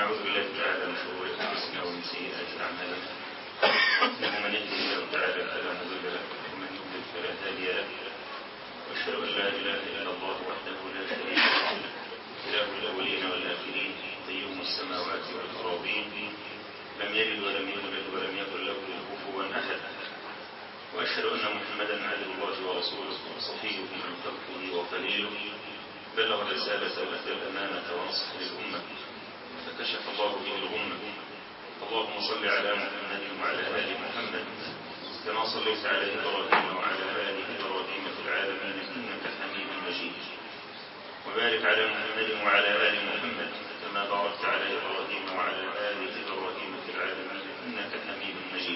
ونعوذ بالله تعالى من شرور انفسنا ومن سيئات اعمالنا انه من يهده الله تعالى فلا مضل له ومن يضلل فلا هادي له واشهد ان لا اله الا الله وحده لا شريك له اله الاولين والاخرين قيوم السماوات والارضين لم يلد ولم يولد ولم يكن له كفوا احد واشهد ان محمدا عبد الله ورسوله وصفيه من خلقه وخليله بلغ الرسالة وأدى الأمانة ونصح للأمة فكشف الله به الغمة اللهم صل على محمد وعلى آل محمد كما صليت على إبراهيم وعلى آل إبراهيم في العالمين إنك حميد مجيد وبارك على محمد وعلى آل محمد كما باركت على إبراهيم وعلى آل إبراهيم في العالمين إنك حميد مجيد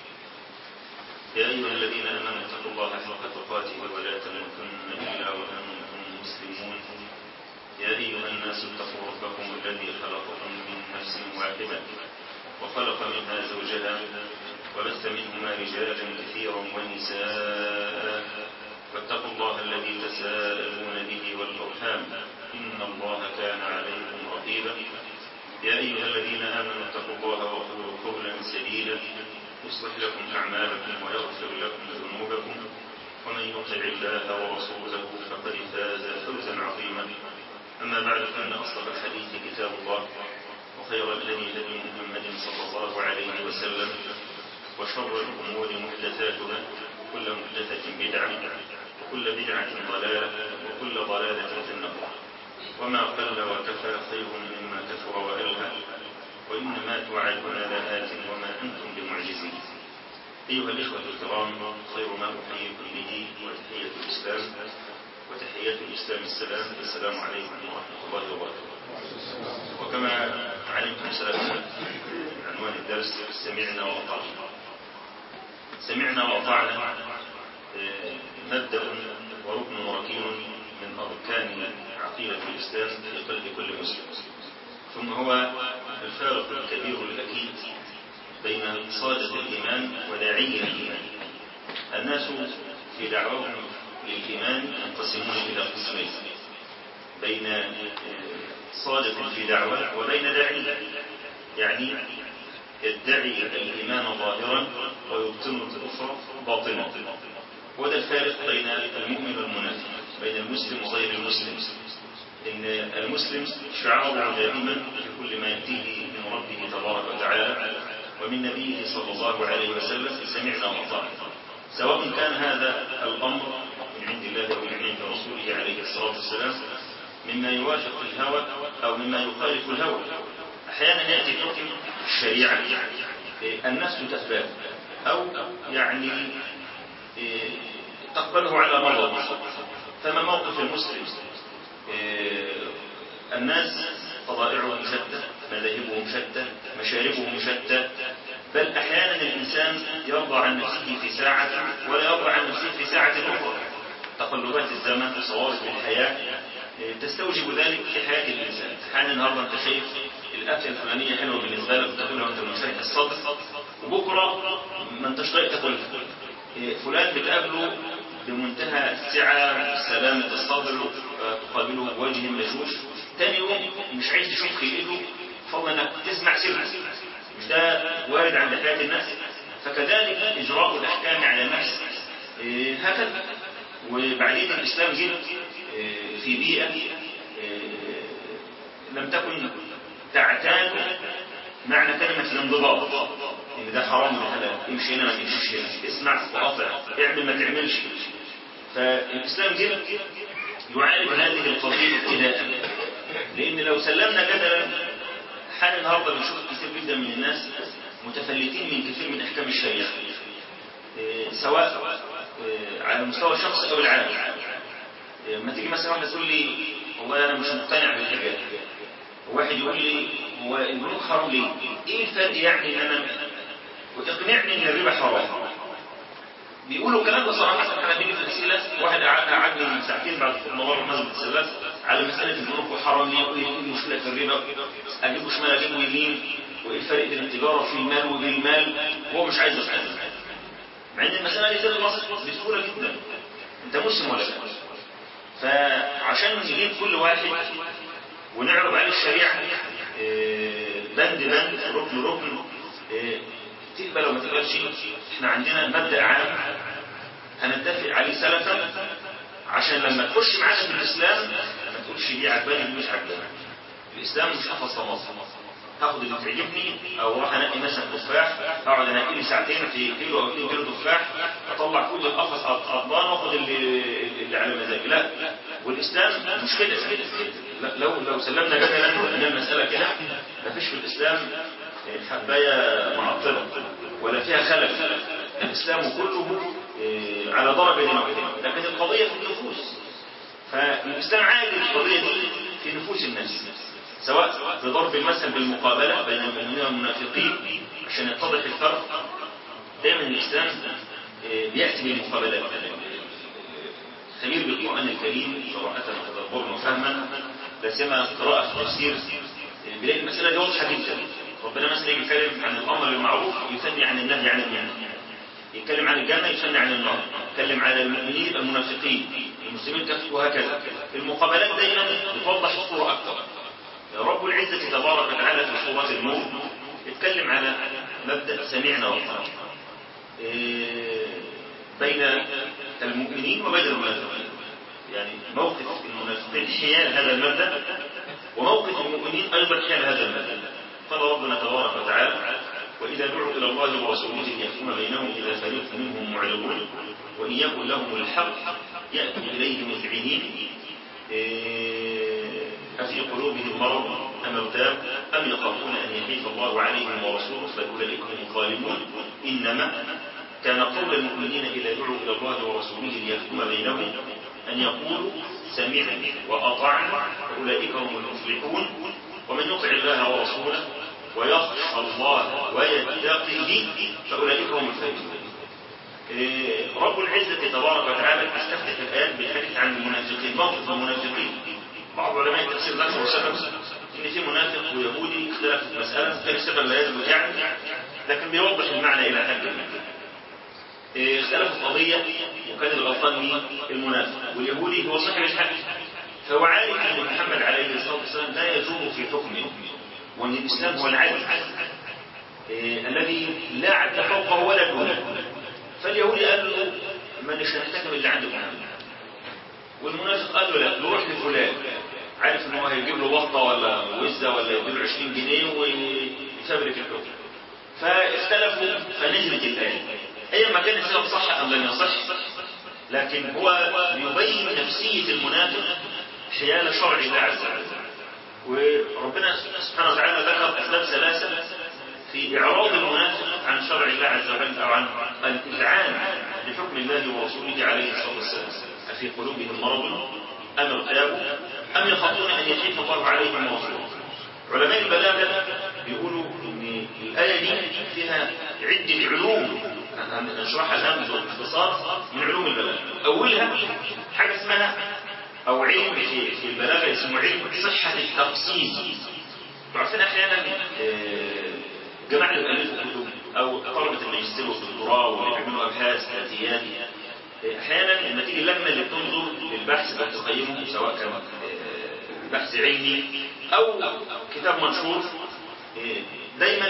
يا أيها الذين آمنوا اتقوا الله حق تقاته ولا تموتن إلا وأنتم مسلمون يا أيها الناس اتقوا ربكم الذي خلقكم من نفس واحدة وخلق منها زوجها وبث منهما رجالا كثيرا ونساء واتقوا الله الذي تساءلون به والأرحام إن الله كان عليكم رقيبا يا أيها الذين آمنوا اتقوا الله وقولوا قولا سديدا يصلح لكم أعمالكم ويغفر لكم ذنوبكم ومن يطع الله ورسوله فقد فاز فوزا عظيما أما بعد فإن أصدق الحديث كتاب الله وخير الهدي هدي محمد صلى الله عليه وسلم وشر الأمور محدثاتها وكل محدثة بدعة وكل بدعة ضلالة وكل ضلالة في النار وما قل وكفى خير مما كثر وألهى وإنما توعدون لآت وما أنتم بمعجزين أيها الإخوة الكرام خير ما أحييكم به وتحية الإسلام وتحية الإسلام السلام السلام عليكم ورحمة الله وبركاته وكما علمتم سلفنا عنوان الدرس سمعنا وأطعنا سمعنا وأطعنا مبدأ وركن ركين من أركان عقيدة الإسلام في قلب كل مسلم ثم هو الفارق الكبير الأكيد بين صادق الإيمان وداعي الإيمان الناس في دعواهم للإيمان ينقسمون إلى قسمين بين صادق في دعوة وبين داعي يعني يدعي الإيمان ظاهرا ويبطن الكفر باطنا وده الفارق بين المؤمن والمنافق بين المسلم وغير المسلم إن المسلم شعاره دائما في كل ما يأتيه من ربه تبارك وتعالى ومن نبيه صلى الله عليه وسلم سمعنا وأطعنا سواء كان هذا الأمر من عند الله أو من عند رسوله عليه الصلاة والسلام مما يوافق الهوى أو مما يخالف الهوى أحيانا يأتي حكم الشريعة الناس تتباه أو يعني تقبله على مرض فما موقف المسلم الناس طبائعهم شتى مذاهبهم شتى مشاربهم شتى بل أحيانا الإنسان يرضى عن نفسه في ساعة ولا يرضى عن نفسه في ساعة أخرى تقلبات الزمن وصوارف الحياة تستوجب ذلك في حياة الإنسان أحيانا النهارده أنت شايف الأكلة الفلانية حلوة بالنسبة لك تاكلها وأنت منشرح الصدر وبكرة ما أنتش طايق تاكلها فلان بتقابله بمنتهى السعة سلامة الصدر تقابله بوجه بشوش تاني يوم مش عايز تشوف خلقته فضلا انك تسمع سره مش ده وارد عند حياة الناس فكذلك إجراء الأحكام على النفس هكذا وبعدين الإسلام جه في بيئة لم تكن تعتاد معنى كلمة الانضباط إن ده حرام وده حلال امشي هنا ما تمشيش هنا اسمع وقاطع اعمل ما تعملش فالإسلام جه يعالج هذه القضية ابتداء لأن لو سلمنا جدلا حال النهارده بنشوف كثير جدا من الناس متفلتين من كثير من أحكام الشريعة سواء على المستوى الشخصي أو العام لما تيجي مثلا واحدة تقول لي والله أنا مش مقتنع بالحجاب وواحد يقول لي هو البنوك حرام ليه؟ إيه الفرق يعني إن أنا وتقنعني إن الربا حرام بيقولوا الكلام ده صراحة احنا بنيجي في الأسئلة واحد قعدني من ساعتين بعد مباراة مسجد السلام على مسألة البنوك وحرام ليه وإيه المشكلة في الربا أجيبه شمال أجيبه يمين وإيه الفرق بين التجارة في المال وبالمال هو مش عايز يفهم مع إن المسألة دي تدرس بسهولة جدا أنت مسلم ولا لا فعشان نجيب كل واحد ونعرض عليه الشريعة بند بند ركن ركن إيه، تقبل وما تقبلش احنا عندنا مبدأ عام هنتفق عليه سلفا عشان لما تخش معانا في الاسلام ما تقولش دي عجباني دي مش عجباني الاسلام مش قفص طماطم هاخد اللي تعجبني او اروح انقي مثلا تفاح اقعد انقي لي ساعتين في كيلو او 2 كيلو تفاح اطلع كل القفص اطبان واخد اللي اللي على مزاجي لا والاسلام مش كده لا لو لو سلمنا جدلا ان المساله كده ما فيش في الاسلام حبايه معطله ولا فيها خلف الاسلام كله إيه، على درجه واحده لكن القضيه في النفوس فالاسلام عالي القضيه دي في نفوس الناس سواء بضرب المثل بالمقابلة بين المؤمنين والمنافقين عشان يتضح الفرق دائما الإسلام آه، بيأتي بالمقابلات خبير بالقرآن الكريم قراءة وتدبرا وفهما لا سيما قراءة في التفسير آه، بيلاقي المسألة دي واضحة جدا ربنا مثلا يجي يتكلم عن الأمر بالمعروف يثني عن النهي عن المنكر يتكلم عن الجنة يثني عن النار يتكلم على المؤمنين المنافقين المسلمين كفر وهكذا المقابلات دائما بتوضح الصورة أكثر رب العزة تبارك وتعالى في سورة النور اتكلم على مبدأ سمعنا وأطعنا إيه، بين المؤمنين وبين المنافقين يعني موقف المنافقين حيال هذا المبدأ وموقف المؤمنين أيضا حيال هذا المبدأ قال ربنا تبارك وتعالى وإذا دعوا إلى الله ورسوله ليحكم بينهم إذا فريق منهم معرضون وإن يكن لهم الحق يأتوا إليه مذعنين إيه، أفي قلوبهم مرض أم ارتاب أم يخافون أن يحيف الله عليهم ورسوله بل أولئك هم الظالمون إنما كان قول المؤمنين إذا دعوا إلى الله ورسوله ليحكم بينهم أن يقولوا سمعنا وأطعنا أولئك هم المفلحون ومن يطع الله ورسوله ويخشى الله ويتقيه فأولئك هم الفائزون إيه، رب العزة تبارك وتعالى استفتح الآيات بالحديث عن المنافقين موقف المنافقين بعض علماء التفسير ذكروا سبب ان في منافق ويهودي اختلف في مسألة كان السبب لا يثبت يعني لكن بيوضح المعنى إلى حد ما إيه، اختلفوا في قضية وكان الغلطان مين؟ المنافق واليهودي هو صاحب الحق فهو عارف ان محمد عليه الصلاة والسلام لا يجوب في حكمه وان الاسلام هو العدل إيه، الذي لا عدل فوقه ولا دونه فاليهودي قال له ما نش نحتكم اللي عنده محمد والمنافق قال له لا نروح لفلان عارف ان هو هيجيب له بطه ولا وزه ولا يديله 20 جنيه ويفبرك الحكم فاختلفوا فنزلت الايه ايا ما كان السبب صح ام لم يصح لكن هو يبين نفسيه المنافق حيال شرع الله عز وجل وربنا سبحانه وتعالى ذكر اسباب ثلاثه في إعراض المنافق عن شرع الله عز وجل أو عن الإذعان لحكم الله ورسوله عليه الصلاة والسلام أفي قلوبهم مرض أم ارتابوا أم يخافون أن يحيف الله عليهم ورسوله علماء البلاغة بيقولوا إن الآية دي فيها عدة علوم نشرحها الآن باختصار من علوم البلاغة أولها حاجة اسمها أو علم في في البلاغة اسمه علم صحة التقسيم عارفين أحيانا آه، جماعة اللي بيألفوا كتب أو طلبة الماجستير والدكتوراه واللي بيعملوا أبحاث تأتيات أحيانا لما تيجي اللجنة اللي بتنظر للبحث أو تقيمه سواء كان آه، بحث علمي أو كتاب منشور آه، دايما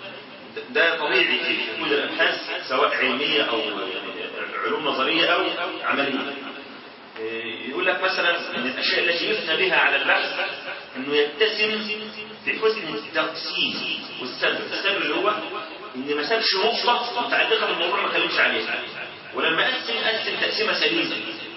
ده طبيعي في كل الأبحاث سواء علمية أو علوم نظرية أو عملية يقول لك مثلا من الاشياء التي يثنى بها على البحث انه يتسم بحسن التقسيم والسبب السبب اللي هو ان ما سابش نقطه متعلقه بالموضوع ما كلمش عليها ولما قسم قسم تقسيمه سليمه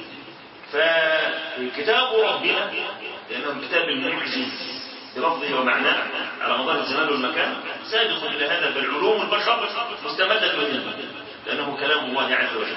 فكتاب ربنا لانه كتاب المعجز بلفظه ومعناه على مدار الزمان والمكان سابق الى هذا بل علوم البشر مستمده منه لانه كلام الله عز وجل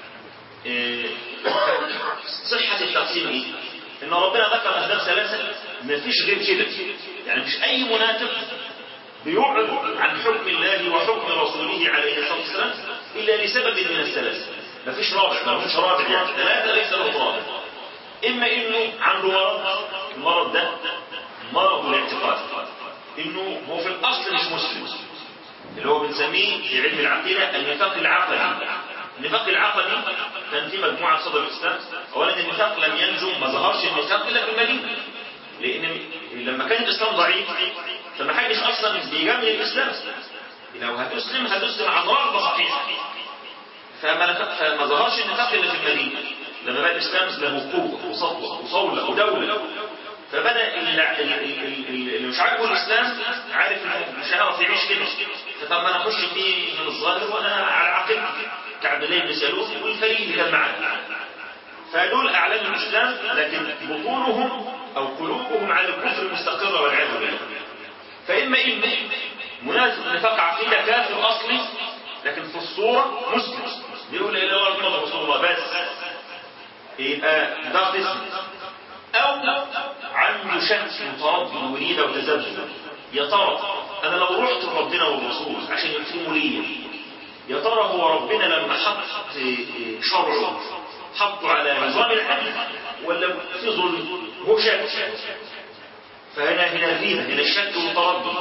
صحة التقسيم ايه؟ ان ربنا ذكر اسباب ثلاثة ما فيش غير كده يعني مش اي منافق بيعرض عن حكم الله وحكم رسوله عليه الصلاة والسلام الا لسبب من الثلاثة ما فيش رابع ما فيش رابع يعني ثلاثة ليس له رابع اما انه عنده مرض المرض ده مرض الاعتقاد انه هو في الاصل مش مسلم اللي هو بنسميه في علم العقيدة النفاق العقلي النفاق العقدي كان في مجموعة صدر الإسلام أولا النفاق لم ينجم ما ظهرش النفاق إلا في المدينة لأن لما كان الإسلام ضعيف فما حدش اصلا بيجامل الاسلام لو هتسلم هتسلم عن رغبه صحيحه فما فما ظهرش النفاق الا في المدينه لما بقى الاسلام له قوه وسطوه وصوله ودوله فبدا اللي مش عاجبه الاسلام عارف انه مش هيعرف يعيش كده فطب ما انا اخش فيه من الظاهر وانا على عقيدتي كعب الله بن سلول والفريق اللي كان معاه فدول اعلنوا الاسلام لكن بطونهم او قلوبهم على الكفر المستقره والعياذ بالله فاما اما منافق نفاق عقيده كافر اصلي لكن في الصوره مسلم يقول لا اله الا الله محمد رسول الله بس يبقى ده قسم او عنده شك وتردد وريده وتذبذب يا ترى انا لو رحت لربنا والرسول عشان يكرموا لي يا ترى هو ربنا لما حط شرعه حطه على نظام العدل ولا في ظلم هو شك فهنا هنا الريبه هنا الشك والتردد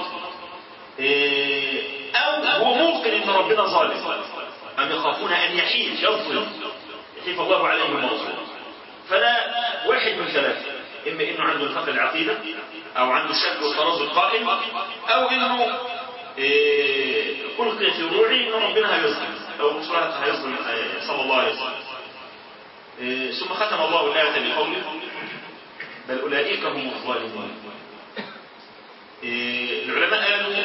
او هو موقن ان ربنا ظالم ام يخافون ان يحيل يظلم يحيف الله عليهم المظلوم فلا واحد من ثلاثه اما انه عنده نفاق العقيده او عنده الشك والتردد قائم او انه ألقي في روعي ان ربنا هيظلم او الرسول هيظلم صلى الله عليه وسلم ثم ختم الله الآية بقوله بل أولئك هم الظالمون العلماء قالوا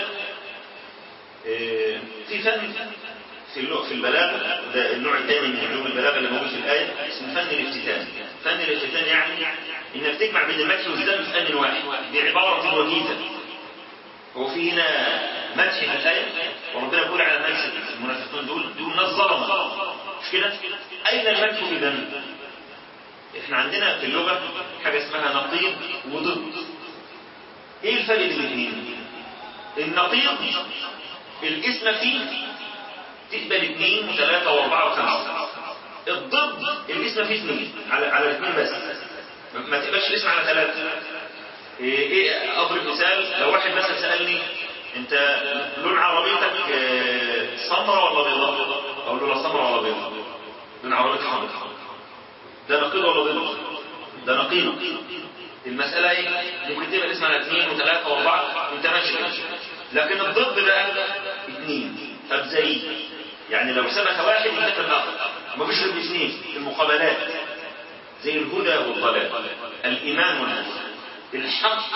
في فن في في البلاغة ده النوع الثاني من علوم البلاغة اللي موجود في الآية اسمه فن الافتتان فن الافتتان يعني انك تجمع بين المدح والذم في فن واحد بعبارة وجيزة هو في هنا مدح في الآية وربنا بيقول على مدح المنافقين دول دول ناس ظلمة مش كده؟ أين المدح إذا؟ احنا عندنا في اللغة حاجة اسمها نقيض وضد ايه الفرق بين الاثنين؟ النقيض الاسم فيه تقبل اثنين وثلاثة واربعة وخمسة الضد الاسم فيه اثنين على على الاثنين بس ما تقبلش الاسم على ثلاثة ايه, إيه اضرب مثال لو واحد مثلا سألني انت لون عربيتك سمراء ولا بيضاء؟ اقول له لا سمراء ولا بيضاء لون عربيتك حمراء ده نقيض ولا ضد؟ ده نقيض المسألة ايه؟ ممكن تبقى الاسم على اثنين وثلاثة واربعة وانت ماشي لكن الضد بقى اثنين طب زي يعني لو ثبت واحد يثبت الاخر مفيش غير اثنين المقابلات زي الهدى والضلال الايمان والكفر الحق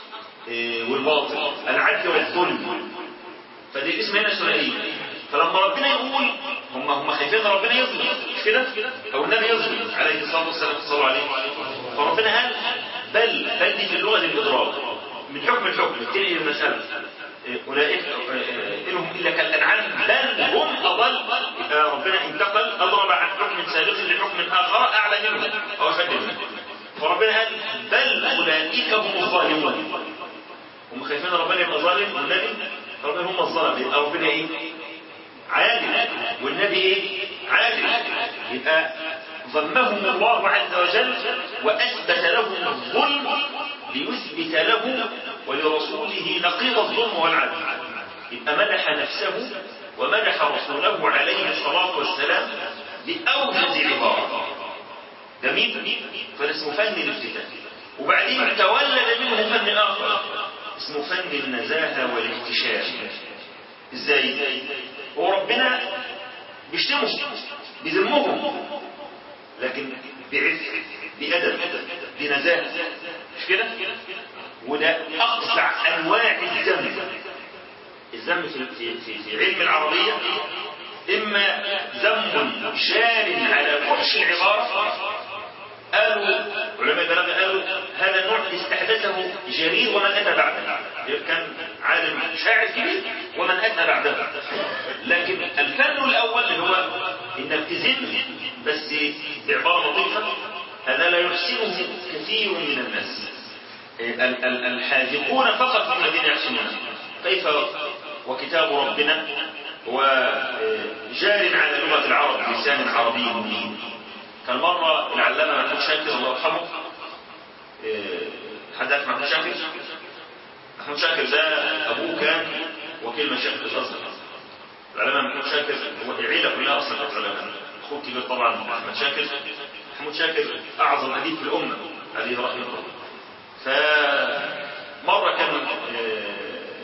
والباطل العدل والظلم فدي الاسم هنا ثنائيه فلما ربنا يقول هم هم خايفين ربنا يظلم مش كده او النبي يظلم عليه الصلاه والسلام صلى عليه فربنا قال بل بل دي في اللغه الاضراب من حكم الحكم تنقل المساله اولئك انهم الا كالانعام بل هم اضل ربنا انتقل اضرب عن حكم سابق لحكم اخر اعلى منه او اشد منه فربنا قال بل اولئك هم الظالمون هم خايفين ربنا يبقى ظالم والنبي ربنا هم الظالم يبقى ربنا ايه عادل والنبي ايه عادل يبقى ضمهم الله عز وجل واثبت لهم الظلم ليثبت له ولرسوله نقيض الظلم والعدل يبقى مدح نفسه ومدح رسوله عليه الصلاه والسلام باوجز عباره جميل فده اسمه فن الافتتاح وبعدين تولد منه فن اخر اسمه فن النزاهه والاحتشام ازاي هو ربنا بيشتمهم بيذمهم لكن بعفة بأدب بنزاهة مش كده؟ وده أقصع أنواع الذم الذم في, في, في, في علم العربية إما ذم جار على فحش العبارة قالوا علماء البلاغه قالوا هذا النوع استحدثه جرير ومن اتى بعده كان عالم شاعر كبير ومن اتى بعده لكن الفن الاول اللي هو انك تزن بس بعباره لطيفه هذا لا يحسنه كثير من الناس الحاذقون فقط هم الذين يحسنونه كيف وكتاب ربنا وجار على لغه العرب بلسان عربي مبين كان مرة العلامة محمود شاكر الله يرحمه حد عارف محمود شاكر؟ محمود شاكر ده أبوه كان وكيل مشايخ الأزهر العلامة محمود شاكر هو العيلة كلها أصلا كانت علماء أخوه كبير طبعا أحمد شاكر محمود شاكر أعظم أديب في الأمة عليه رحمه الله فمرة كان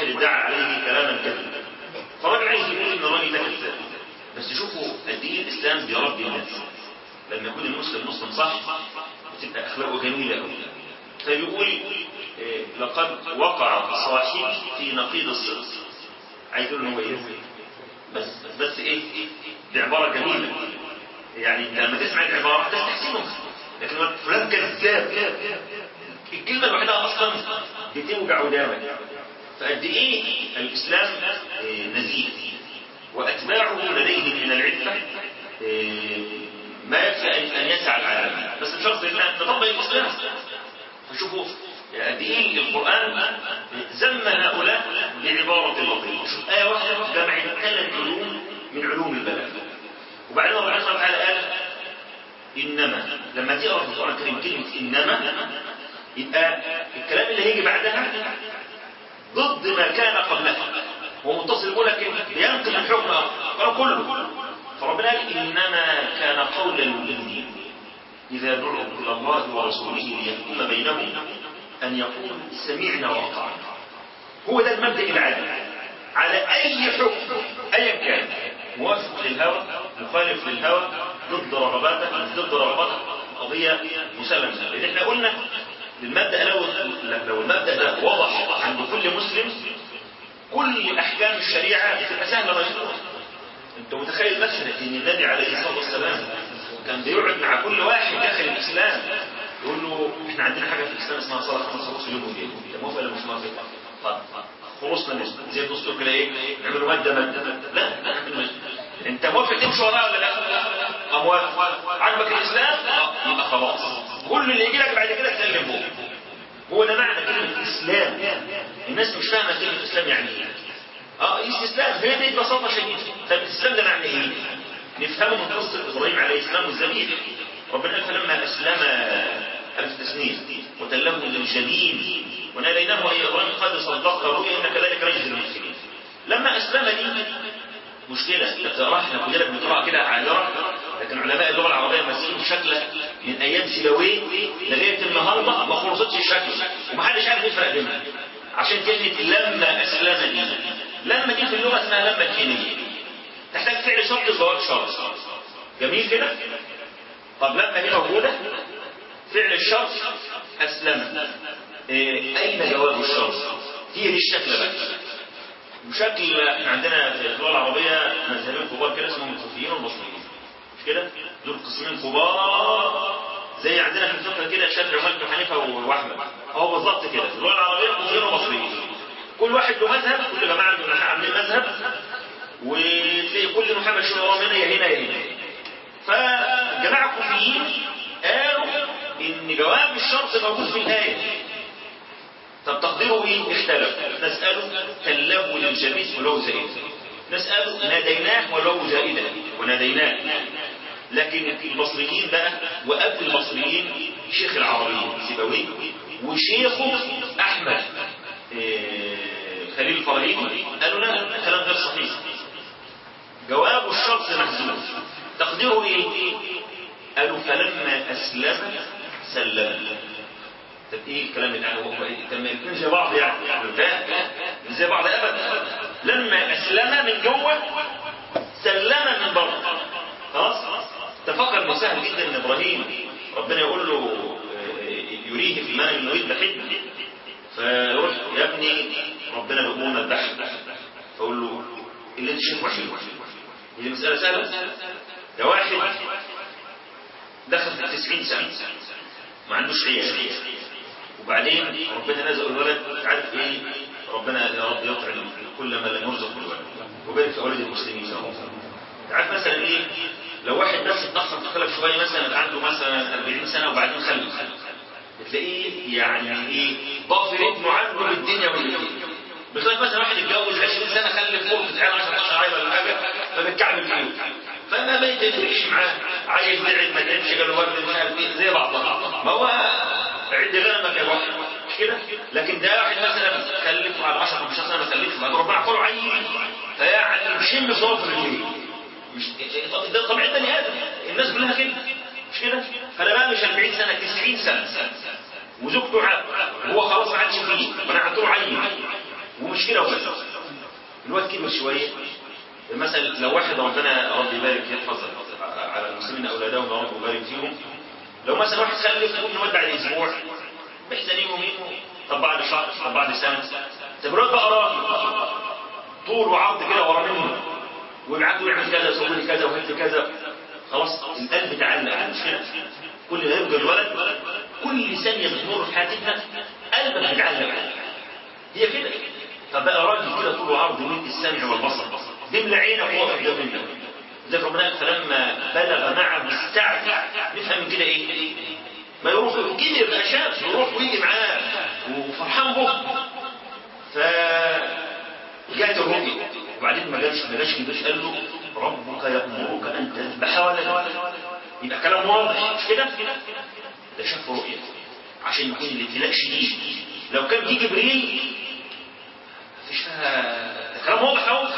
واحد ادعى عليه كلاما كذبا فالراجل عايز يقول ان الراجل ده كذاب بس شوفوا قد ايه الاسلام بيربي الناس لما يكون المسلم مسلم صح بتبقى اخلاقه جميله قوي فبيقول إيه لقد وقع صاحبي في نقيض الصدق عايز يقول ان هو ايه بس بس ايه دي عباره جميله يعني انت لما تسمع العباره تستحسنه لكن فلان كذاب الكلمه الوحيده اصلا بتوجع ودانك فقد ايه الاسلام إيه نزيه واتباعه لديهم من العفه إيه ما يكفي ان يسع العالم بس بشرط ان نطبق الاسلام فشوفوا قد ايه القران ذم هؤلاء بعباره لطيفه شوف ايه واحده جمع ثلاث علوم من علوم البلاغه وبعدين ربنا سبحانه وتعالى قال انما لما تقرا في القران الكريم كلمه انما يبقى الكلام اللي هيجي بعدها ضد ما كان قبلها هو متصل بيقول لك بينقل الحكم القران كله فربنا قال انما كان قول المؤمنين اذا دعوا الى الله ورسوله ليحكم بينهم ان يقولوا سمعنا واطعنا هو ده المبدا العام على اي حكم ايا كان موافق للهوى مخالف للهوى ضد رغباتك ضد رغباتك قضيه مسلمه لان احنا قلنا المبدا لو لو المبدا ده واضح عند كل مسلم كل احكام الشريعه بتبقى سهله مشروعه انت متخيل مثلا ان النبي عليه الصلاه والسلام كان بيقعد مع كل واحد داخل الاسلام يقول له احنا عندنا حاجه في الاسلام اسمها صلاه خمس خروص اليوم والليل انت موافق ولا مش موافق؟ طب خلصنا زي الدستور كده ايه؟ نعملوا ماده ماده لا لا انت موافق تمشي وراها ولا لا؟ اه موافق عجبك الاسلام؟ اه يبقى خلاص كل اللي يجي لك بعد كده تسلم فوق هو ده معنى كلمه اسلام الناس مش فاهمه كلمه اسلام يعني ايه اه استسلام هي دي ببساطه شديده طب الاسلام ده معنى ايه؟ نفهمه من قصه ابراهيم عليه السلام والذبيح ربنا قال فلما اسلم الف تسنيم وتله للجبين وناديناه اي ابراهيم قد صدقت الرؤيا انك ذلك نجزي المحسنين لما اسلم دي مشكلة انت بتقراها احنا كلنا بنقراها كده عاجرة لكن علماء اللغة العربية ماسكين شكله من ايام سيبويه لغاية النهاردة ما خلصتش الشكل ومحدش عارف يفرق بينها عشان كلمة لما اسلم دي لما دي في اللغة اسمها لما كينية تحتاج فعل شرط جواب شرط جميل كده طب لما دي موجودة فعل الشرط اسلم إيه اين جواب الشرط هي دي الشكل بقى بشكل احنا عندنا في اللغه العربيه مذهبين كبار كده اسمهم الكوفيين والبصريين مش كده؟ دول قسمين كبار زي عندنا في الفقه كده الشافعي ومالك وحنيفه واحمد هو بالظبط كده في اللغه العربيه كوفيين وبصريين كل واحد له مذهب كل جماعه من النحاة عاملين مذهب وتلاقي كل محمد ماشي وراه هنا يا هنا يا هنا فالجماعه الكوفيين قالوا ان جواب الشرط موجود في الايه طب تقديره ايه اختلف نسأله كله للجبيس ولو زائد نسأله ناديناه ولو زائدا وناديناه لكن البصريين بقى وقبل البصريين شيخ العربيين سيبويه وشيخه احمد إيه خليل الفراهيدي قالوا لا الكلام غير صحيح جواب الشرط محذوف تقديره ايه قالوا فلما اسلم سلم طب ايه الكلام اللي هو ايه طب ما الاثنين زي بعض يعني لا مش زي بعض ابدا لما اسلم من جوه سلم من بره خلاص تفكر انه سهل جدا ان ابراهيم ربنا يقول له يريه في المنام انه يذبح ابنه فيروح يا ابني ربنا بيقول البحر فيقول له اللي انت شايفه حلو دي مساله سهله ده واحد دخل في 90 سنه ما عندوش عيال وبعدين ربنا رزق الولد عارف ايه ربنا يا رب يطعم كل ما لم يرزق الولد وبارك في اولاد المسلمين يا رب عارف مثلا ايه لو واحد بس اتاخر في خلف شويه مثلا عنده مثلا 40 سنه وبعدين خلف بتلاقيه يعني ايه ضافر ابنه عنه بالدنيا والدنيا بخلاف مثلا واحد اتجوز 20 سنه خلف فوق بتاع 10 12 عيل ولا حاجه فبتكعبل فيه فما ما يتفرقش معاه عايز تعب ما تعبش قال له ورد مش عارف ايه زي بعضها ما هو عد غنمك يا واحد مش كده لكن ده واحد مثلا خلف على 10 15 سنه ما خلفش ما ربنا عقله عيل فيعني شم صوت رجليه مش ده طبيعه بني ادم الناس كلها كده مش كده فانا بقى مش 40 سنه 90 سنه وزوجته عاد وهو خلاص ما عادش فيه وانا عدت له عيل ومش مش كده وبس الواد كبر شويه مثلا لو واحد ربنا رب يبارك يحفظ على المسلمين اولادهم يا رب يبارك فيهم لو مثلا واحد خلف وابنه مات بعد اسبوع محزنين ومين طب بعد شهر طب بعد سنه طب الواد بقى راجل طول وعرض كده ورا منه ويبعت له يعمل كذا ويسوي لي كذا وهات لي كذا خلاص القلب تعلق على المشكله كل ما يبقى الولد كل ثانيه بتمر في حياتنا قلبك بيتعلق عليه هي كده طب بقى راجل كده طول وعرض ملك السمع والبصر دمل عينك وهو قدام منك لذلك ربنا قال فلما بلغ معه السعي نفهم من كده ايه؟ ما يروح كبر بقى شاب يروح ويجي معاه وفرحان به ف جاءت الرؤيا وبعدين ما جاش ما جاش كبير قال له ربك يأمرك أن تذبح ولدا يبقى كلام واضح مش كده؟ ده شاف رؤيا عشان يكون الابتلاء شديد لو كان في جبريل مفيش فيها ده كلام واضح قوي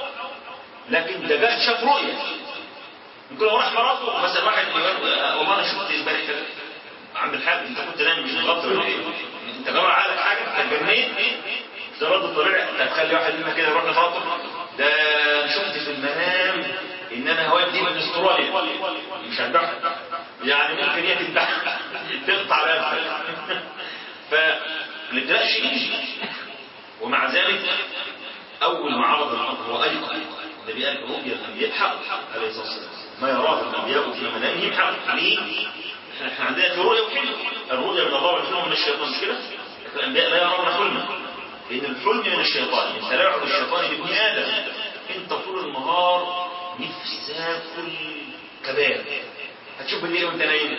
لكن ده جاء شاف رؤيا يمكن لو راح مراته مثلا واحد يقول والله انا شفت امبارح كده عم الحاج انت كنت نايم مش مغطي ولا ايه؟ انت جرى عقلك حاجه انت اتجنيت ده رد الطبيعي انت هتخلي واحد منا كده يروح لمراته ده شفت في المنام ان انا هودي من استراليا مش هتبعها يعني ممكن هي تذبح تقطع راسك فالابتلاء شديد ومع ذلك اول ما عرض الامر وايقن النبي قال رؤيا الانبياء حق عليه الصلاه والسلام ما يراه الانبياء في منامهم حق ليه؟ احنا عندنا في رؤيا وحلم الرؤيا من الله والحلم من الشيطان مش كده؟ لكن الانبياء لا يرون حلما لان الحلم من الشيطان من تلاعب الشيطان بابن ادم انت طول النهار نفسك كل كباب هتشوف بالليل وانت نايم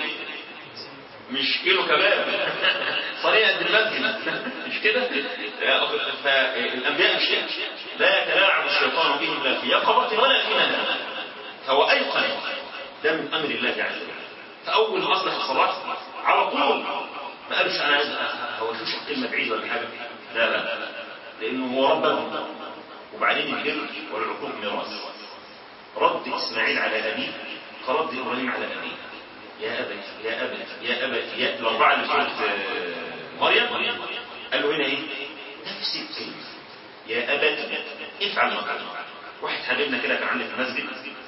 مش كيلو كباب صينيه قد المسجد مش كده فالانبياء مش كده لا يتلاعب الشيطان بهم لا في يقظه ولا في منام فهو ايقن ده من امر الله عز وجل فاول ما اصبح الصلاه على طول ما قالش انا عايز هوشوش كلمه بعيد ولا حاجه لا لا لانه هو ربنا وبعدين البر والعقوق ميراث رد اسماعيل على ابيه فرد ابراهيم على ابيه يا أبت يا أبت يا أبت يا الأربعة اللي قلت مريم قال له هنا إيه؟ نفس الكلمة يا أبت افعل ما تفعل واحد حبيبنا كده كان عندي في المسجد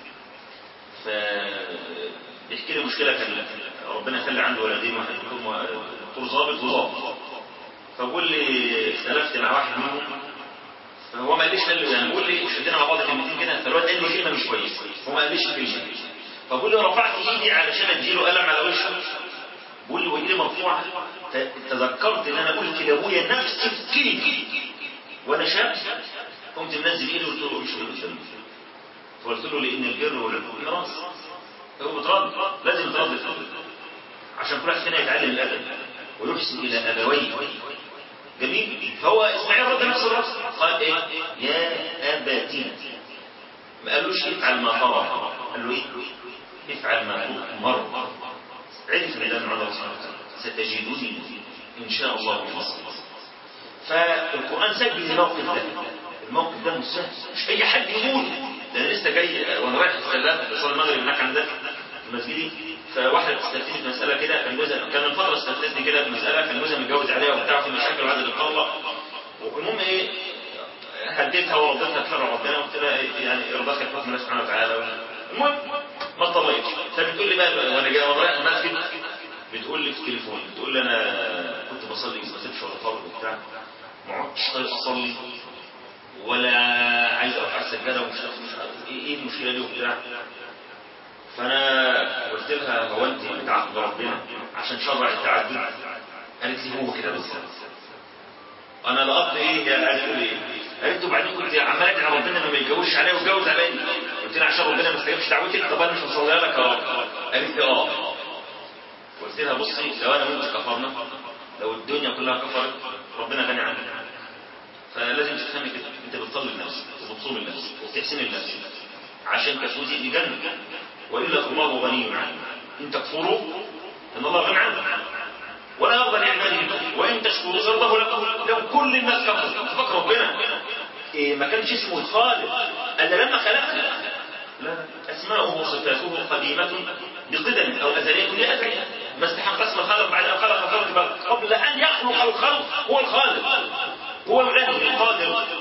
ف بيحكي لي مشكلة كان ربنا خلى عنده ولدين واحد دكتور ظابط وظابط فبقول لي اختلفت مع واحد منهم فهو ما قاليش قال له يعني بقول لي شدينا مع بعض كلمتين كده فالواد قال لي كلمة مش كويسة هو ما قاليش كلمة فبقول له رفعت ايدي علشان اديله قلم على وشه بقول لي وايدي مرفوعه تذكرت ان انا قلت لابويا نفس الكلمه وانا شاب قمت منزل ايدي وقلت له امشي قدام فقلت له لان البر والعقوق ميراث هو بترد لازم ترد عشان كل واحد فينا يتعلم الادب ويحسن الى ابويه جميل فهو اسماعيل رد نفس الرد قال ايه يا ابتي ما قالوش افعل ما ترى قال له ايه افعل ما تؤمر عرف ان ده من الله سبحانه وتعالى ستجدني ان شاء الله من الصلاة فالقران سجل الموقف ده الموقف ده مش سهل مش اي حد يقول ده انا لسه جاي وانا رايح السلام بصلي المغرب هناك عند في مسجدي فواحده استفتني في مساله كده كان جوزها كان من فتره استفتني كده في مساله كان جوزها متجوز عليها وبتاع في مشاكل وعايز يتطلق والمهم ايه هديتها ورضيتها تشرع ربنا وقلت لها يعني ارضاك الحكم الله سبحانه وتعالى المهم ما اطلقتش فبتقول لي بقى وانا جاي وانا رايح المسجد بتقول لي في التليفون بتقول لي انا كنت بصلي ما سبتش ولا فرض وبتاع ما عدتش طايق اصلي ولا عايز اروح على السجاده ومش مش عارف ايه ايه المشكله دي وبتاع فانا قلت لها هو انت بتعاقب ربنا عشان شرع التعدد قالت لي هو كده بالظبط انا لقطت ايه هي قالت لي ايه قالت له بعدين كنت عمال ادعي ربنا انه ما يتجوزش عليا ويتجوز عليا قلت لها عشان ربنا ما استجابش دعوتي طب انا مش هصليها لك يا رب قالت لي اه قلت لها بصي لو انا وانت كفرنا لو الدنيا كلها كفرت ربنا غني عنك فلازم تفهمي كده انت بتصلي لنفسك وبتصوم لنفسك وبتحسن لنفسك عشان تفوزي بجنة والا فالله غني عنك ان تكفروا ان الله غني عنك ولا يرضى لعباده الكفر وان تشكروا يرضه لكم لو كل الناس كفروا فكر ربنا إيه ما كانش اسمه الخالق الا لما خلقنا لا اسماؤه وصفاته قديمه بقدم او ازليه لازل ما استحق اسم الخالق بعد ان خلق الخلق بل قبل ان يخلق الخلق هو الخالق هو الغني القادر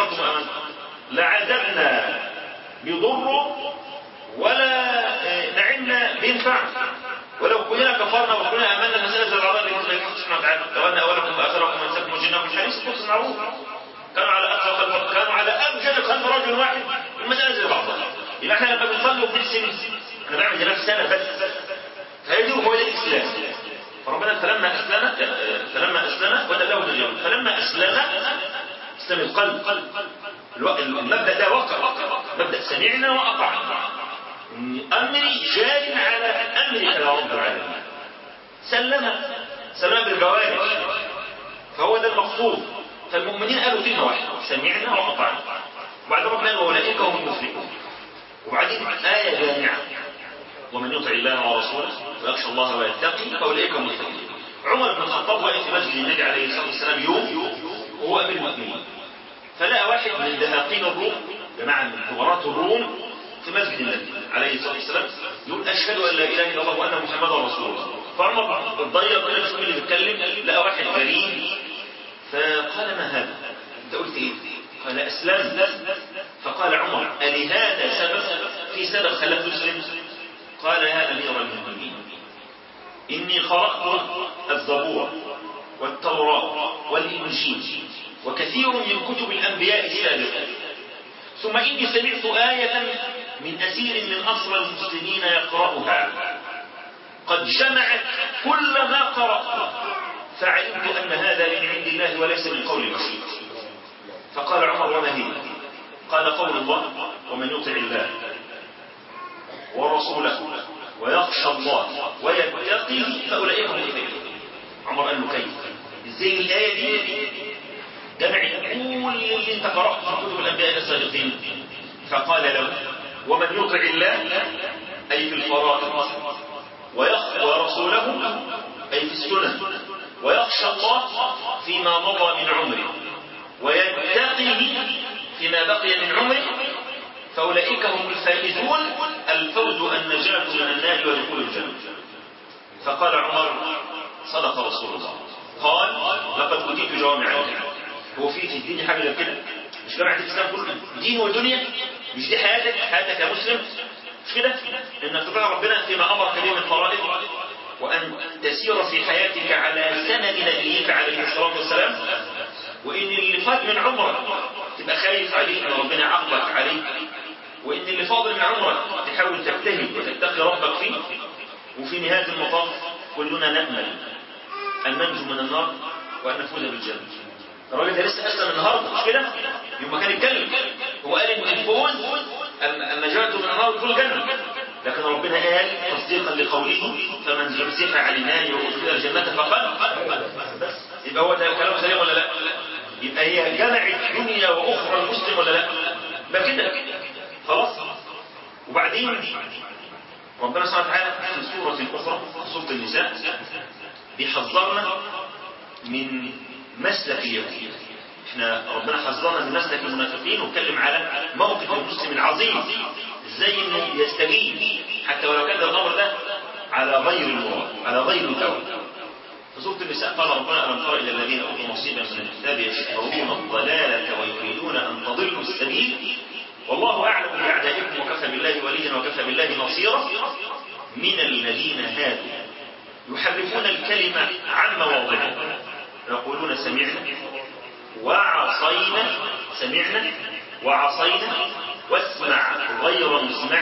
أشركتم وآمنتم لعذبنا بضر ولا نعمنا بينفع ولو كلنا كفرنا وكلنا امنا المساله زي بعضها بيقول لك سبحانه وتعالى لو ان اولكم واخركم وانساكم وجنكم حديث القدس معروف كانوا على اقصى خلق كانوا على ابجد خلق رجل واحد المساله زي بعضها يبقى احنا لما بنصلي وبنحسن انا بعمل جناب سنه بس فيجب هو ده الاسلام فربنا فلما اسلم فلما اسلم ودله اليوم فلما اسلم اسلم القلب المبدا ده وقع مبدا سمعنا واطعنا امري جار على امرك يا رب العالمين سلم سلم بالجوارح فهو ده المقصود فالمؤمنين قالوا كلمه واحده سمعنا واطعنا وبعد ربنا قال واولئك هم المفلحون وبعدين ايه جامعه ومن يطع الله ورسوله ويخشى الله ويتقي فاولئك هم المفلحون عمر بن الخطاب واقف في مسجد النبي عليه الصلاه والسلام يوم وهو امير المؤمنين فلقى واحد من دهاقين الروم جماعه من كبارات الروم في مسجد النبي عليه الصلاه والسلام يقول اشهد ان لا اله الا الله وان محمدا رسول الله فعمر اتضيق كده شوف اللي بيتكلم لقى واحد كريم فقال ما هذا؟ انت قلت ايه؟ قال اسلمت فقال عمر الهذا سبب في سبب خلاك تسلم؟ قال يا امير المؤمنين اني قرات الزبور والتوراه والانجيل وكثير من كتب الانبياء السابقه ثم إني سمعت آية من أسير من أسرى المسلمين يقرأها قد جمعت كل ما قرأت فعلمت أن هذا من عند الله وليس من قول البشر فقال عمر وما هي قال قول الله ومن يطع الله ورسوله ويخشى الله ويتقي فأولئك هم المفلحون عمر قال له كيف ازاي الآية دي جمع كل اللي انت قرأت في كتب الأنبياء السابقين فقال له ومن يطع الله أي في الفرائض ورسوله أي في السنن ويخشى الله فيما مضى من عمره ويتقيه فيما بقي من عمره فأولئك هم الفائزون الفوز النجاة من النار ودخول الجنة فقال عمر صدق رسول الله قال لقد أوتيت جوامع الكلم هو في في الدين حاجه غير كده مش جامعه الاسلام كله دين ودنيا مش دي حياتك حياتك يا مسلم مش كده انك تطيع ربنا فيما امرك به من فرائض وان تسير في حياتك على سنن نبيك عليه الصلاه والسلام وان اللي فات من عمرك تبقى خايف عليه ان ربنا يعاقبك عليه وان اللي فاضل من عمرك تحاول تجتهد وتتقي ربك فيه وفي نهايه المطاف كلنا نامل ان ننجو من النار وان نفوز بالجنه الراجل ده لسه اسلم النهارده مش كده؟ يوم ما كان يتكلم هو قال ان الفوز النجاة من النار دخول الجنة لكن ربنا قال تصديقا لقوله فمن زحزح عن النار وادخل الجنة فقد بس يبقى هو ده كلام سليم ولا لا؟ يبقى هي جمعت دنيا واخرى المسلم ولا لا؟ ده كده خلاص وبعدين ربنا سبحانه وتعالى في سورة أخرى سورة النساء بيحذرنا من مسلك اليهود احنا ربنا حذرنا من مسلك المنافقين واتكلم على موقف المسلم العظيم ازاي انه يستجيب حتى ولو كان الامر ده على غير المراد على غير الدواء في سورة النساء قال ربنا ألم تر إلى الذين أوتوا نصيبا من الكتاب يشترون الضلالة ويريدون أن تضلوا السبيل والله أعلم بأعدائكم وكفى بالله وليا وكفى بالله نصيرا من الذين هادوا يحرفون الكلمة عن مواضعه يقولون سمعنا وعصينا سمعنا وعصينا واسمع غير مسمع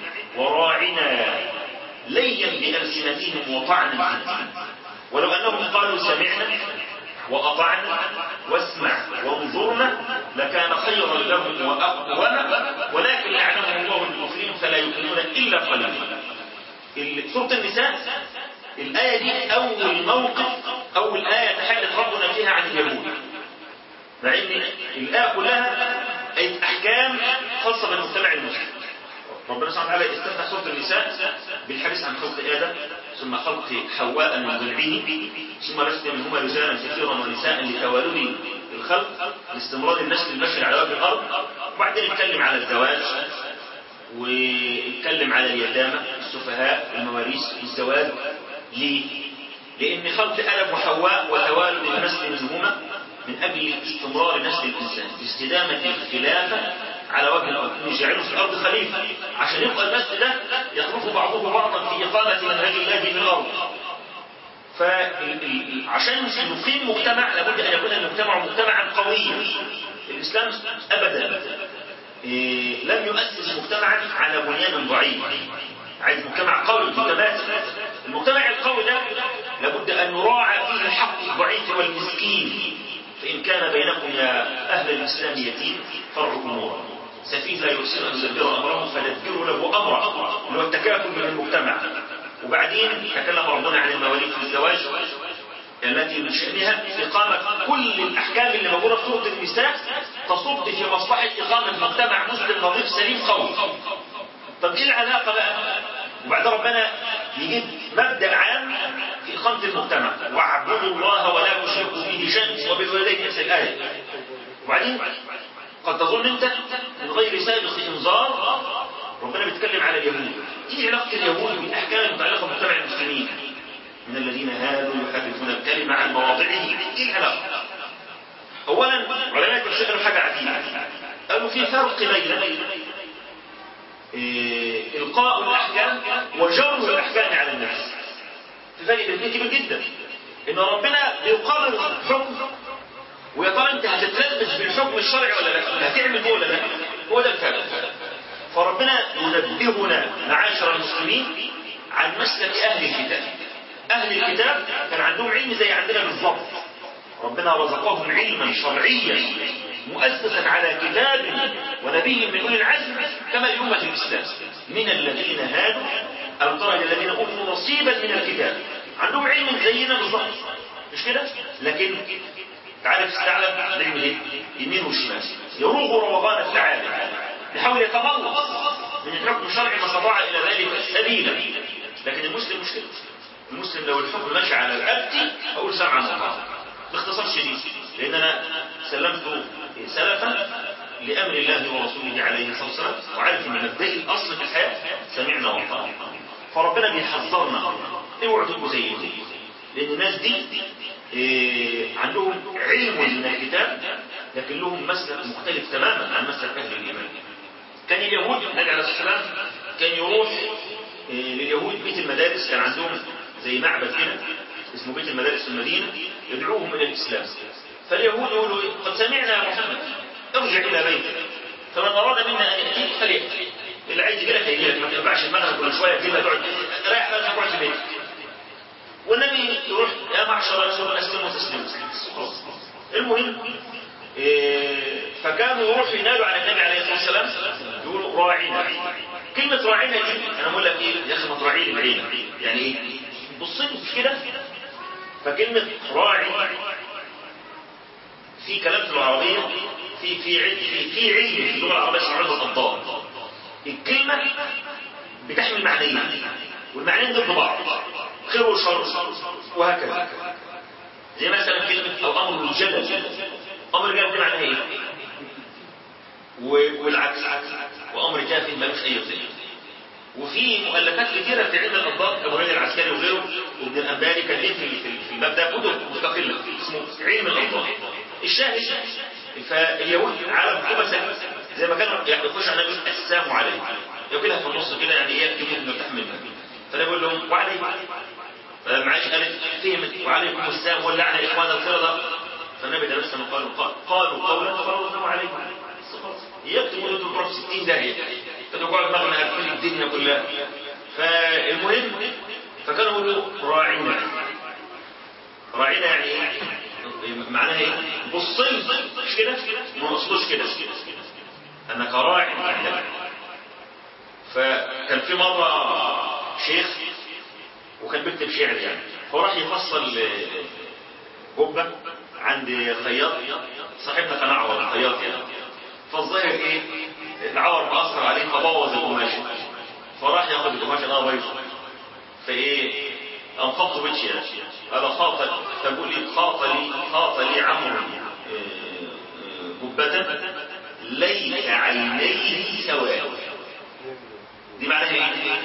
وراعنا ليا بألسنتهم وطعنا في الدين ولو أنهم قالوا سمعنا وأطعنا واسمع وانظرنا لكان خيرا لهم وأقوم ولكن لعنهم الله بالكفرين فلا يؤمنون إلا قليلا سورة النساء الآية دي أول موقف أول آية تحدث ربنا فيها عن اليهود مع إن الآية كلها أي أحكام خاصة بالمجتمع المسلم ربنا سبحانه وتعالى استفتح سورة النساء بالحديث عن خلق آدم ثم خلق حواء من ضلعه ثم بث منهما رجالا كثيرا ونساء لتوالد الخلق لاستمرار النسل البشري على وجه الأرض وبعدين نتكلم على الزواج واتكلم على اليتامى السفهاء المواريث الزواج ليه؟ لأن خلق آدم وحواء وتوالد النسل منهما من أجل استمرار نسل الإنسان باستدامة الخلافة على وجه الأرض يجعله في الأرض خليفة عشان يبقى النسل ده يخلف بعضه بعضا في إقامة منهج الله في الأرض فعشان نقيم مجتمع لابد أن يكون المجتمع مجتمعا قويا الإسلام أبدا إيه لم يؤسس مجتمعا على بنيان ضعيف عايز مجتمع قوي متماسك المجتمع القوي ده لابد أن نراعى فيه الحق الضعيف والمسكين فإن كان بينكم يا أهل الإسلام يتيم فرعكم نورا سفيه لا يحسن أن يدبر أمره فدبروا له أمره اللي هو التكافل من المجتمع وبعدين تكلم ربنا عن المواليد في الزواج التي من شأنها إقامة كل الأحكام اللي موجودة في سورة النساء تصب في مصلحة إقامة مجتمع مسلم نظيف سليم قوي. طب إيه العلاقة بقى؟ وبعد ربنا يجيب مبدأ عام في إقامة المجتمع واعبدوا الله ولا تشركوا به شيئا وبالوالدين نفس الآية. وبعدين قد تظن أنت من غير سابق إنذار ربنا بيتكلم على اليهود. إيه علاقة اليهود بالأحكام المتعلقة بمجتمع المسلمين؟ من الذين هادوا يحرفون الكلمة عن مواضعه ايه العلاقة؟ اولا علماء التفسير قالوا حاجة عجيبة قالوا في فرق بين إيه القاء الاحكام وجور الاحكام على الناس في فرق بين كبير جدا ان ربنا بيقرر حكم ويا ترى انت هتتلبس بالحكم الشرعي ولا لا؟ هتعمل ايه ولا لا؟ هو ده الفرق فربنا ينبهنا معاشر المسلمين عن مسلك اهل الكتاب أهل الكتاب كان عندهم علم زي عندنا بالضبط ربنا رزقهم علما شرعيا مؤسسا على كتاب ونبي من أولي العزم كما لأمة الإسلام من الذين هادوا ألم ترى إلى الذين أوتوا نصيبا من الكتاب عندهم علم زينا بالضبط مش كده؟ لكن تعرف استعلم نعمل ايه؟ يمين وشمال يروغ روضان التعالي يحاول يتملص من الحكم الشرعي ما استطاع الى ذلك سبيلا لكن المسلم مش كده المسلم لو الحكم ماشي على رقبتي اقول سمعا وطاعه باختصار شديد لان انا سلمت سلفا لامر الله ورسوله عليه الصلاه والسلام وعارف ان مبدئي الاصل في الحياه سمعنا وطاعنا فربنا بيحذرنا اوعوا تبقوا زي دي لان الناس دي إيه عندهم علم من الكتاب لكن لهم مسلك مختلف تماما عن مسلك اهل الايمان كان اليهود النبي عليه الصلاه والسلام كان يروح إيه لليهود بيت المدارس كان عندهم زي معبد كده اسمه بيت المدارس في المدينة يدعوهم إلى الإسلام فاليهود يقولوا قد سمعنا يا محمد ارجع إلى بيتك فمن أراد منا أن يأتيك فليأتي اللي عايز يجي لك هيجي لك ما تنفعش المغرب كل شوية تجيبها تقعد رايح بقى تقعد في بيتك والنبي يروح يا معشر الرسول اسلموا تسلموا المهم إيه فكانوا يروحوا ينادوا على النبي عليه الصلاه والسلام يقولوا راعينا كلمة راعينا دي أنا بقول لك إيه يا أخي ما تراعي لي بعينك يعني إيه بص لي مش كده فكلمة راعي في كلام في العربية في في علم في في علم في اللغة العربية اسمه علم الأضداد الكلمة بتحمل معنيين والمعنيين ضد بعض خير وشر وهكذا زي مثلا كلمة أو أمر الجدل أمر الجدل دي معناها إيه؟ والعكس وأمر كاف ملوش أي قيمة وفي مؤلفات كثيرة في علم الأضداد أبو هاني العسكري وغيره وابن الأنباري كان ليه في في الباب ده كتب مستقلة اسمه علم الأضداد الشاهد فاليهود عالم خبثة زي ما كانوا يعني يخش على النبي السلام عليكم يقولها في النص كده يعني ايه يموت انه تحمل فانا بقول لهم وعليكم فمعاش قالت فهمت وعليكم السلام واللعنة إخوان القردة فالنبي ده لسه قالوا قالوا قولا فقالوا عليكم يكتبوا انتوا تروحوا في 60 داهيه فتقعد دماغنا قافلين الدنيا كلها فالمهم فكانوا يقولوا راعينا راعينا يعني ايه؟ معناها ايه؟ بص لي مش كده؟ ما نقصدوش كده انك راعي عندك فكان في مره شيخ وكان بيكتب شعر يعني فراح يفصل جبه عند خياط صاحبنا كان اعور خياط يعني فالظاهر ايه العور مأثر عليه فبوظ القماشه فراح ياخد القماشه ده بايظه فايه قام خبطه بتش يعني قال خاط فبقول لي خاط لي خاط لي عمرو جبة ليس عينيه سواء دي معناها ايه؟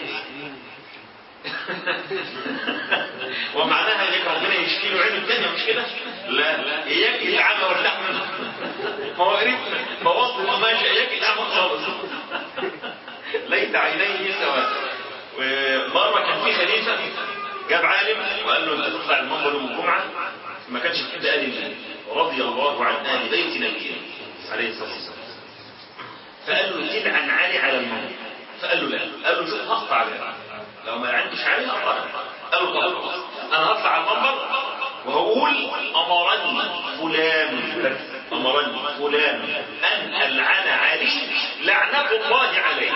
ومعناها ان ربنا يشفي له عين الدنيا مش كده؟ لا اياك العمى واللحم ما هو قريب بوظت القماش اياك العمى خالص ليت عينيه سواء ومره كان في خليفه جاب عالم وقال له انت تطلع المنبر يوم الجمعه ما كانش في حد قال لي رضي الله عن ال بيت نبينا عليه الصلاه والسلام فقال له تلعن علي على المنبر فقال له لا قال له شوف هقطع عليه لو ما لعنتش عليه هقطع قال له خلاص انا هطلع على المنبر وهقول امرني فلان امرني فلان ان العن علي لعنه الله عليه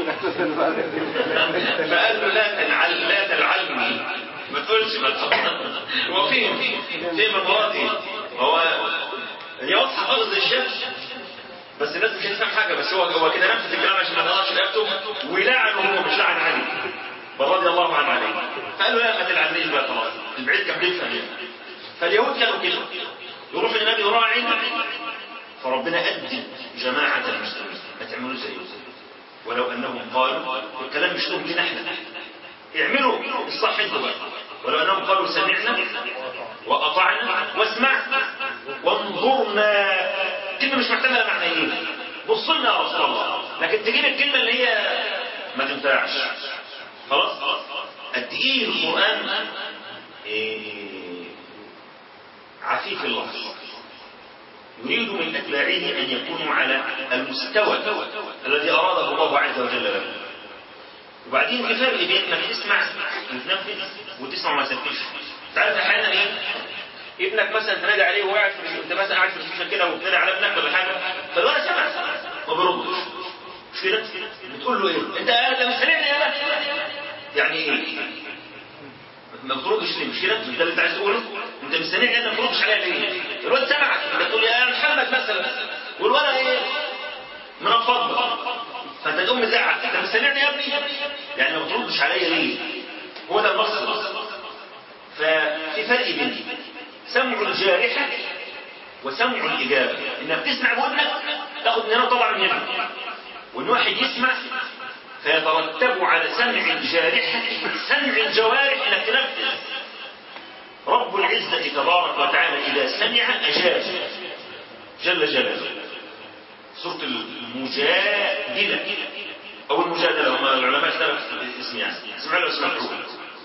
فقال له لا تلعن لا تلعني ما تقولش ما تقولش هو فين فين من مراتي هو هي واضحه خالص زي الشمس بس الناس مش هتفهم حاجه بس هو هو كده نفذ الكلام عشان ما يطلعش رقبته ولعنه هو مش لعن علي بل رضي الله عنه عليه فقال له لا ما تلعنيش بقى خلاص البعيد كان بيفهم يعني فاليهود كانوا كده يروح للنبي راعي فربنا أدب جماعة المسلمين ما تعملوا زيه ولو أنهم قالوا الكلام مش لهم لنا احنا اعملوا الصح انتوا بقى ولو أنهم قالوا سمعنا وأطعنا واسمعنا وانظرنا كلمة مش محتملة معنيين بص لنا يا رسول الله لكن تجيب الكلمة اللي هي ما تنفعش خلاص قد ايه القرآن إيه عفيف اللفظ يريد من أتباعه أن يكونوا على المستوى الذي أراده الله عز وجل له وبعدين في فرق بين انك تسمع وتنفذ وتسمع وما تنفذش تعرف احيانا ايه ابنك مثلا تنادي عليه وهو قاعد في انت مثلا قاعد في السوشيال كده وبتنادي على ابنك ولا حاجه فالولد سمع ما بيردش مش كده بتقول له ايه انت انت مش سامعني يا يعني ايه ما بتردش ليه مش كده انت اللي انت عايز تقوله انت مش سامعني انت ما بتردش عليا ليه الولد سمعك انت تقول يا محمد مثلا والولد ايه منفض فانت تقوم مزعق انت مش سامعني يا ابني يعني ما بتردش عليا ليه هو ده المقصد ففي فرق بين سمع الجارحة وسمع الإجابة إنك تسمع بودنك تاخد من هنا طبعا من هنا وإن واحد يسمع فيترتب على سمع الجارحة سمع الجوارح إنك تنفذ رب العزة تبارك وتعالى إذا سمع أجاب جل جلاله سورة المجادلة أو المجادلة هم العلماء اختلف اسم يعني اسمع له اسم مفعول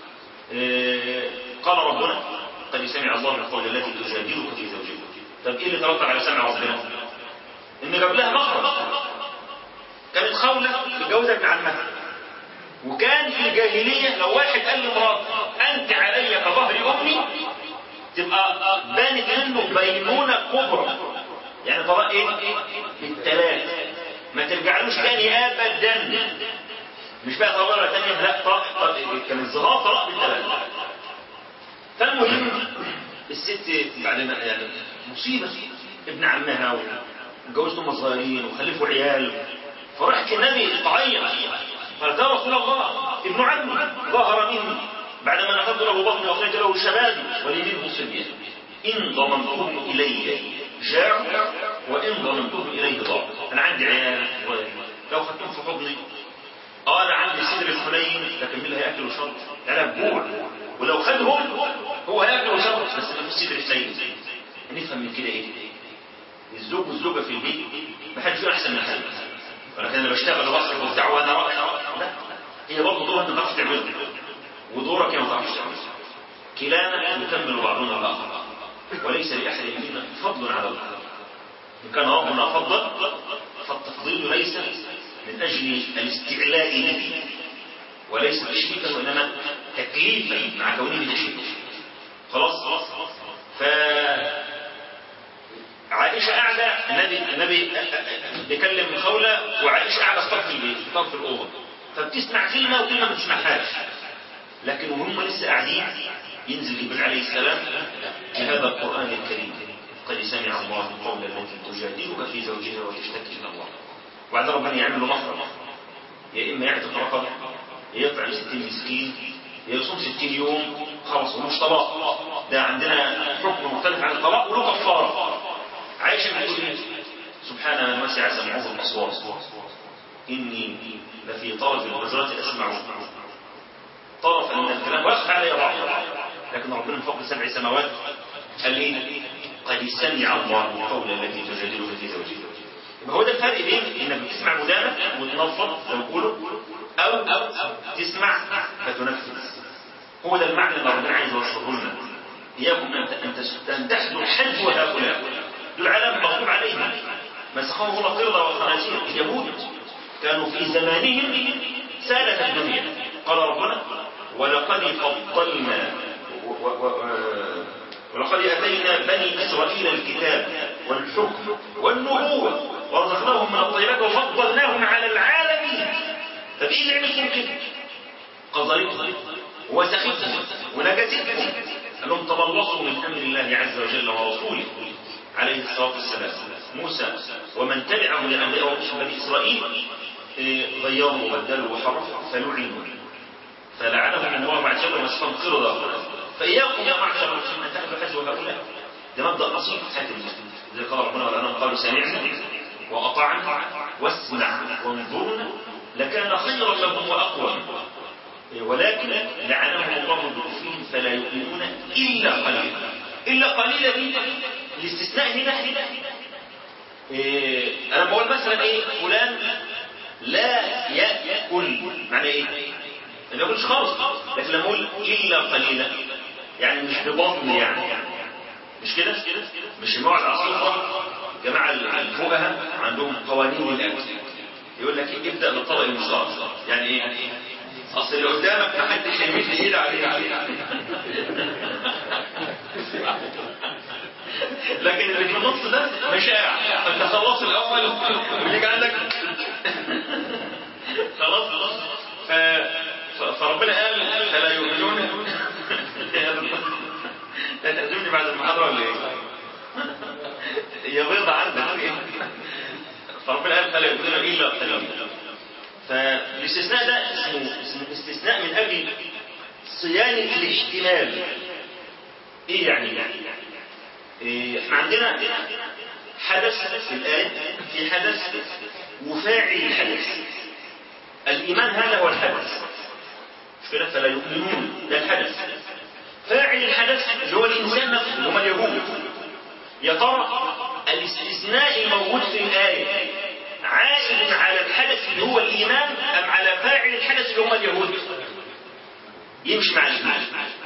قال ربنا قد سمع الله القول التي تجادلك في زوجها طب ايه اللي ترتب على سمع ربنا ان جاب لها مخرج كانت خولة تتجوز ابن عمها وكان في الجاهلية لو واحد قال لمراته انت علي كظهر امي تبقى بانت منه بينونة كبرى يعني طلاق ايه بالثلاث ما ترجعلوش تاني ابدا مش بقى طلاق ولا تانية لا طلاق كان الظهار طلاق بالثلاث فالمهم الست بعد ما يعني مصيبة ابن عمها وجوزته هم صغيرين وخلفوا عيال فرحت النبي تعيط قالت يا رسول الله ابن عمي ظهر مني بعدما نفضت له بطني واخرجت له شبابي ولي صبيان ان ضمنتهم الي جاعوا وان ضمنتهم اليه ضاعوا انا عندي عيال لو خدتهم في حضني اه انا عندي صدر الحنين لكن مين اللي هياكل وشرب انا بجوع ولو خدهم هو هياكل وشرب بس ما فيش صدر حنين نفهم من كده ايه الزوج والزوجه في البيت ما حدش فيهم احسن من حد ولكن انا بشتغل واصرف وبتاع وانا رأي لا هي برضه دورها انت ما تعرفش تعمله ودورك ما تعرفش تعمله كلانا يكمل بعضنا الاخر وليس لاحد منا فضل على الاخر ان كان ربنا فضل فالتفضيل ليس من اجل الاستعلاء به وليس تشريفا وانما تكليفا مع كونه تشريف خلاص ف عائشة قاعدة النبي النبي بيكلم خولة وعائشة قاعدة في طرف البيت في طرف الأوضة فبتسمع كلمة وكلمة ما تسمعهاش لكن وهم لسه قاعدين ينزل جبريل عليه السلام بهذا القرآن الكريم قد سمع الله القول التي تجادلك في زوجها وتشتكي إلى الله وبعد ربنا يعمل له مخرج يا إما يعتق رقبة يا يطعم 60 مسكين يا يصوم 60 يوم خلاص ومش طلاق ده عندنا حكم مختلف عن الطلاق وله كفارة عائشة بتقول ايه سبحان من وسع سمعه الأصوات إني لفي طرف الحجرات أسمع طرفا من الكلام ويخفى علي بعض لكن ربنا من فوق سبع سماوات قال ايه قد سمع الله قول التي تجادلك في زوجها يبقى هو ده الفرق بين انك بتسمع مدامة وتنفض زي ما بيقولوا او او تسمع فتنفذ هو ده المعنى اللي ربنا عايز يوصله لنا اياكم ان ان تحدوا حجو هؤلاء دول علام مغضوب عليهم مسخهم الله قرده وخنازير اليهود كانوا في زمانهم سالة الدنيا قال ربنا ولقد فضلنا و- و- و- ولقد اتينا بني اسرائيل الكتاب والحكم والنبوه ورزقناهم من الطيبات وفضلناهم على العالمين طب ايه اللي عمل فيهم كده؟ قذرتهم وسخطهم ونجستهم قال لهم تبلصوا من امر الله عز وجل ورسوله عليه الصلاه والسلام موسى ومن تبعه من الانبياء ورسل بني اسرائيل إيه، غيروا وبدلوا وحرفوا فلعنوا فلعنهم الله عز وجل ومسخهم قرده فإياكم يا معشر المسلمين أن تأخذوا حزب هؤلاء ده مبدأ أصيل في حياة المسلمين زي قال ربنا والأنام قالوا سمعنا وأطعنا واسمع وانظرنا لكان خيرا لهم وأقوى ولكن لعنهم الله بكفرهم فلا يؤمنون إلا قليلا إلا قليلا دي الاستثناء هنا إيه أنا بقول مثلا إيه فلان لا يأكل معنى إيه؟ ما بياكلش خالص لكن لما أقول إلا قليلا يعني مش ببطن يعني مش كده مش جماعة الأصوفة جماعة الفقهاء عندهم قوانين للأكل يقول لك إيه؟ ابدأ بالطبق المشترك يعني ايه اصل اللي قدامك ما حدش يمد ايده عليه لكن اللي في النص ده مشاع فانت خلاص الاول ويجي عندك خلاص ف... ف... فربنا قال فلا يؤمنون هتعزمني بعد المحاضرة ولا ايه؟ هي بيضة عندك ايه؟ فربنا قال فلا يؤمنون الا قليلا فالاستثناء ده اسمه, اسمه استثناء من اجل صيانة الاحتمال ايه يعني؟ إيه احنا عندنا حدث في الآية في حدث وفاعل الحدث الإيمان هذا هو الحدث مش كده فلا يؤمنون ده الحدث فاعل الحدث اللي هو الإنسان نفسه اللي هم اليهود يا ترى الاستثناء الموجود في الآية عائد على الحدث اللي هو الإيمان أم على فاعل الحدث اللي هم اليهود يمشي مع الإيمان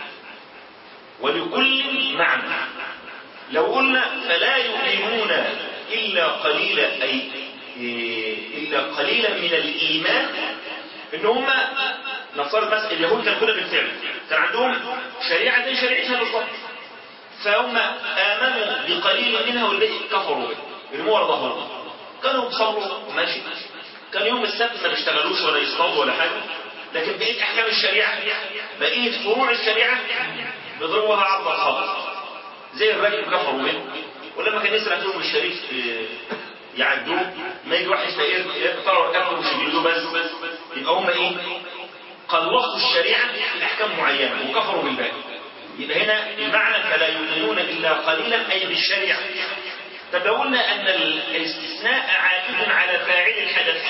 ولكل معنى لو قلنا فلا يؤمنون إلا قليلا أي إلا قليلا من الإيمان إن هم نفترض بس اليهود كان كده بالفعل كان عندهم شريعة زي شريعتنا بالضبط فهم آمنوا بقليل منها والباقي كفروا به رموا ورا ظهرهم كانوا بيصلوا ماشي كان يوم السبت ما بيشتغلوش ولا يصطادوا ولا حاجة لكن بقيت أحكام الشريعة بقيت فروع الشريعة بيضربوها عرض خالص زي الراجل كفروا منه ولما كان يسرق لهم الشريف يعدوه ما يجي واحد فقير يقطعوا رقبته ويشيلوه بس يبقى هم ايه؟ قلصوا الشريعه في احكام معينه وكفروا بالباقي يبقى هنا المعنى فلا يؤمنون الا قليلا اي بالشريعه طب لو قلنا ان الاستثناء عائد على فاعل الحدث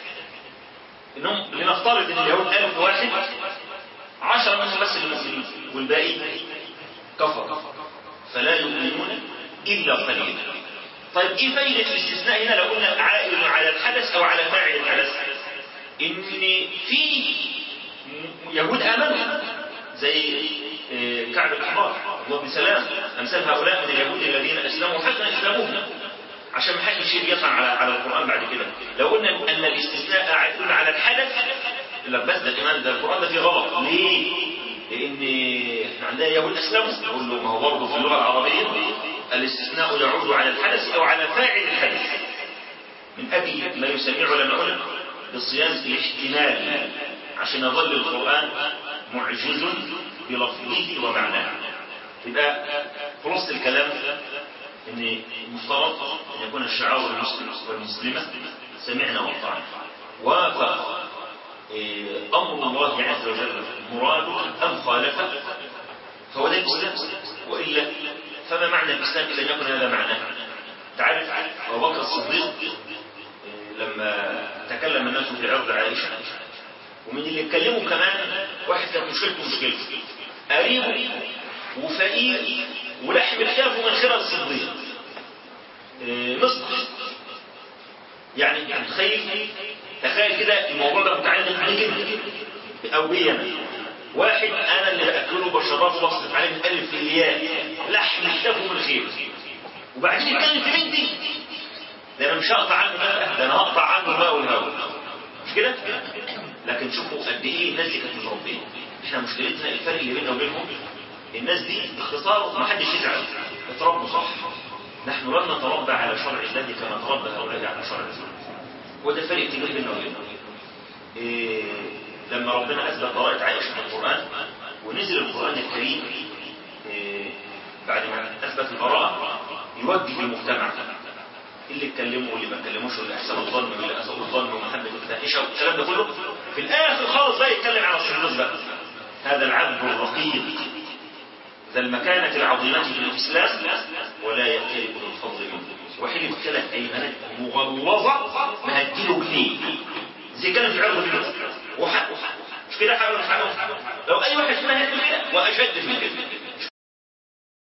انهم لنفترض ان اليهود ألف واحد عشرة منهم بس المؤمنين والباقي كفر فلا يؤمنون إلا قليلا طيب إيه فايدة الاستثناء هنا لو قلنا عائد على الحدث أو على فاعل الحدث إن في يهود آمنوا زي كعب الأحبار الله بسلام أمثال هؤلاء من اليهود الذين أسلموا حتى إسلامهم عشان ما حدش يطعن على على القرآن بعد كده لو قلنا أن الاستثناء عائد على الحدث لا بس ده كمان ده القرآن ده فيه غلط ليه؟ لأن احنا عندنا يهود أسلموا نقول له ما هو برضه في اللغة العربية الاستثناء يعود على الحدث أو على فاعل الحدث من أجل ما يسميه علماؤنا بصيانة الاحتمال عشان يظل القرآن معجز بلفظه ومعناه يبقى خلاصة الكلام ان المفترض ان يكون الشعار المسلم والمسلمة سمعنا واطعنا وافق أمر الله عز وجل مراده أم خالفه فهو ده الإسلام وإلا فما معنى الإسلام إلا أن يكون هذا معناه تعرف أبو بكر الصديق لما تكلم الناس في عرض عائشة ومن اللي اتكلموا كمان واحد كانت مشكلته مشكلته قريب وفقير ولحم الشاف ومنخرة الصديق إيه، مصر يعني تخيل تخيل كده الموضوع ده متعلق بيه جدا او بي انا واحد انا اللي باكله بشربه وبصرف عليه من الف للياء لحم الشاف ومنخير وبعدين يتكلم في بنتي ده انا مش هقطع عنه نفقه ده انا هقطع عنه الماء والهواء مش كده؟ لكن شوفوا قد ايه الناس دي كانت متربيه احنا مشكلتنا الفرق اللي بيننا وبينهم الناس دي باختصار ما حدش يزعل اتربوا صح نحن لم نتربى على شرع الله كما تربى هؤلاء على شرع الله وده الفرق الكبير بيننا وبينهم إيه لما ربنا اثبت براءه عائشه في القران ونزل القران الكريم إيه بعد ما اثبت البراءه يوجه المجتمع اللي اتكلموا واللي ما اتكلموش واللي احسن الظن واللي اساءوا الظن ومحبه الفاحشه والكلام ده كله في الاخر خالص بقى يتكلم على الصندوق بقى هذا العبد الرقيق ذا المكانة العظيمة في الإسلام ولا يأتلك الفضل منه وحلم ثلاث أيمانات مغلظة ما هتجيله جنيه زي كان في عرض منه وحق مش كده حاول مش حاول لو أي واحد فينا هيعمل كده وأشد في كده